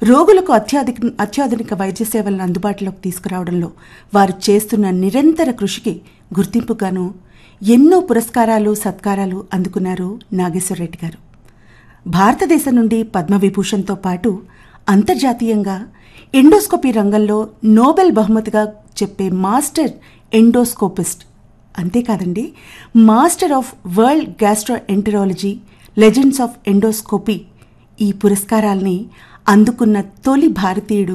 రోగులకు అత్యాధిక అత్యాధునిక వైద్య సేవలను అందుబాటులోకి తీసుకురావడంలో వారు చేస్తున్న నిరంతర కృషికి గుర్తింపుగాను ఎన్నో పురస్కారాలు సత్కారాలు అందుకున్నారు నాగేశ్వరరెడ్డి గారు భారతదేశం నుండి పద్మవిభూషణ్తో పాటు అంతర్జాతీయంగా ఎండోస్కోపీ రంగంలో నోబెల్ బహుమతిగా చెప్పే మాస్టర్ ఎండోస్కోపిస్ట్ అంతేకాదండి master of world gastroenterology legends of endoscopy ఈ పురస్కారాల్ని అందుకున్న తొలి భారతీయుడు